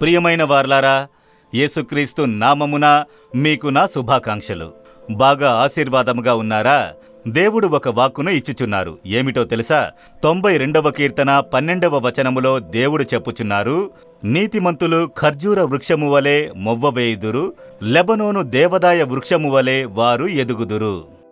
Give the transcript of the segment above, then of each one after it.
ప్రియమైన వార్లారా యేసుక్రీస్తు నామమున మీకు నా శుభాకాంక్షలు బాగా ఆశీర్వాదముగా ఉన్నారా దేవుడు ఒక వాక్కును ఇచ్చుచున్నారు ఏమిటో తెలుసా తొంభై రెండవ కీర్తన పన్నెండవ వచనములో దేవుడు చెప్పుచున్నారు నీతిమంతులు ఖర్జూర వృక్షము వలె మొవ్వవేయుదురు లెబనోను దేవదాయ వృక్షము వలె వారు ఎదుగుదురు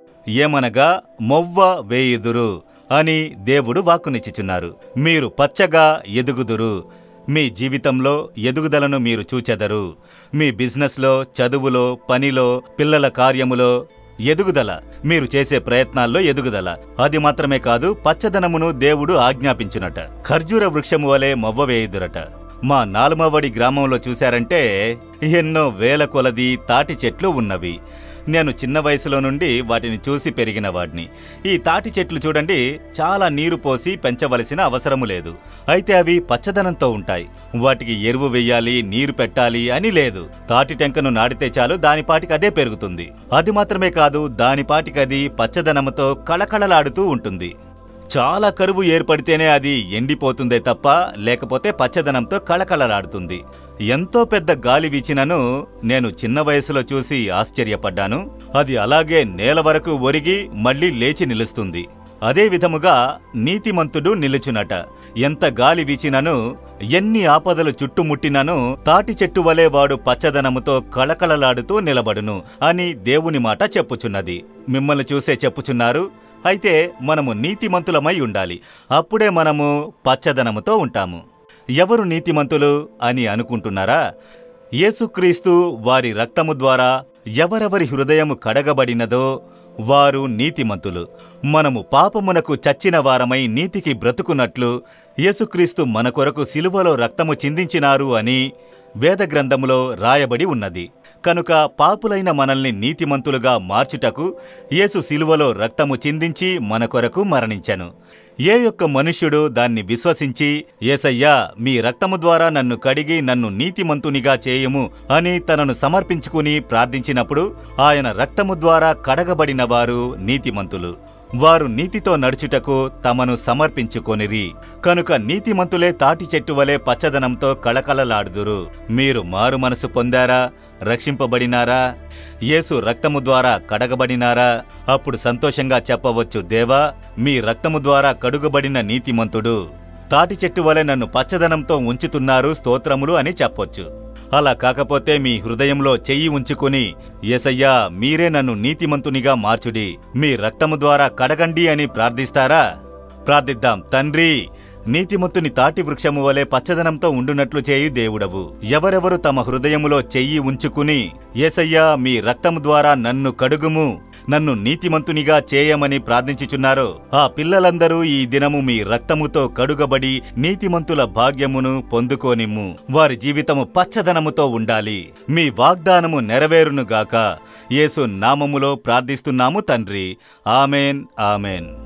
ఏమనగా మొవ్వ వేయుదురు అని దేవుడు వాక్కునిచ్చుచున్నారు మీరు పచ్చగా ఎదుగుదురు మీ జీవితంలో ఎదుగుదలను మీరు చూచెదరు మీ బిజినెస్లో చదువులో పనిలో పిల్లల కార్యములో ఎదుగుదల మీరు చేసే ప్రయత్నాల్లో ఎదుగుదల అది మాత్రమే కాదు పచ్చదనమును దేవుడు ఆజ్ఞాపించునట ఖర్జూర వృక్షము వలె మొవ్వవేయుదురట మా నాలుమవడి గ్రామంలో చూశారంటే ఎన్నో వేల కొలది తాటి చెట్లు ఉన్నవి నేను చిన్న వయసులో నుండి వాటిని చూసి పెరిగిన వాడిని ఈ తాటి చెట్లు చూడండి చాలా నీరు పోసి పెంచవలసిన అవసరము లేదు అయితే అవి పచ్చదనంతో ఉంటాయి వాటికి ఎరువు వెయ్యాలి నీరు పెట్టాలి అని లేదు తాటి టెంకను నాటితే చాలు దానిపాటికి అదే పెరుగుతుంది అది మాత్రమే కాదు దానిపాటికి అది పచ్చదనముతో కళకళలాడుతూ ఉంటుంది చాలా కరువు ఏర్పడితేనే అది ఎండిపోతుందే తప్ప లేకపోతే పచ్చదనంతో కళకళలాడుతుంది ఎంతో పెద్ద గాలి వీచినను నేను చిన్న వయసులో చూసి ఆశ్చర్యపడ్డాను అది అలాగే నేల వరకు ఒరిగి మళ్ళీ లేచి నిలుస్తుంది అదే విధముగా నీతిమంతుడు నిలుచునట ఎంత గాలి వీచినను ఎన్ని ఆపదలు చుట్టుముట్టినను తాటి చెట్టు వలె వాడు పచ్చదనముతో కళకళలాడుతూ నిలబడును అని దేవుని మాట చెప్పుచున్నది మిమ్మల్ని చూసే చెప్పుచున్నారు అయితే మనము నీతిమంతులమై ఉండాలి అప్పుడే మనము పచ్చదనముతో ఉంటాము ఎవరు నీతిమంతులు అని అనుకుంటున్నారా యేసుక్రీస్తు వారి రక్తము ద్వారా ఎవరెవరి హృదయము కడగబడినదో వారు నీతిమంతులు మనము పాపమునకు చచ్చిన వారమై నీతికి బ్రతుకున్నట్లు యేసుక్రీస్తు మన కొరకు సిలువలో రక్తము చిందించినారు అని వేదగ్రంథములో రాయబడి ఉన్నది కనుక పాపులైన మనల్ని నీతిమంతులుగా మార్చుటకు యేసు సిలువలో రక్తము చిందించి మన కొరకు మరణించెను ఏ యొక్క మనుష్యుడు దాన్ని విశ్వసించి ఏసయ్యా మీ రక్తము ద్వారా నన్ను కడిగి నన్ను నీతిమంతునిగా చేయము అని తనను సమర్పించుకుని ప్రార్థించినప్పుడు ఆయన రక్తము ద్వారా కడగబడిన వారు నీతిమంతులు వారు నీతితో నడుచుటకు తమను సమర్పించుకొనిరి కనుక నీతిమంతులే తాటి చెట్టు వలె పచ్చదనంతో కళకళలాడుదురు మీరు మారు మనసు పొందారా రక్షింపబడినారా యేసు రక్తము ద్వారా కడగబడినారా అప్పుడు సంతోషంగా చెప్పవచ్చు దేవా మీ రక్తము ద్వారా కడుగబడిన నీతిమంతుడు తాటి చెట్టు వలె నన్ను పచ్చదనంతో ఉంచుతున్నారు స్తోత్రములు అని చెప్పొచ్చు అలా కాకపోతే మీ హృదయంలో చెయ్యి ఉంచుకుని ఎసయ్యా మీరే నన్ను నీతిమంతునిగా మార్చుడి మీ రక్తము ద్వారా కడగండి అని ప్రార్థిస్తారా ప్రార్థిద్దాం తండ్రి నీతిమంతుని తాటి వృక్షము వలె పచ్చదనంతో ఉండునట్లు చేయు దేవుడవు ఎవరెవరు తమ హృదయములో చెయ్యి ఉంచుకుని ఏసయ్యా మీ రక్తము ద్వారా నన్ను కడుగుము నన్ను నీతిమంతునిగా చేయమని ప్రార్థించుచున్నారో ఆ పిల్లలందరూ ఈ దినము మీ రక్తముతో కడుగబడి నీతిమంతుల భాగ్యమును పొందుకోనిమ్ము వారి జీవితము పచ్చదనముతో ఉండాలి మీ వాగ్దానము నెరవేరునుగాక యేసు నామములో ప్రార్థిస్తున్నాము తండ్రి ఆమెన్ ఆమెన్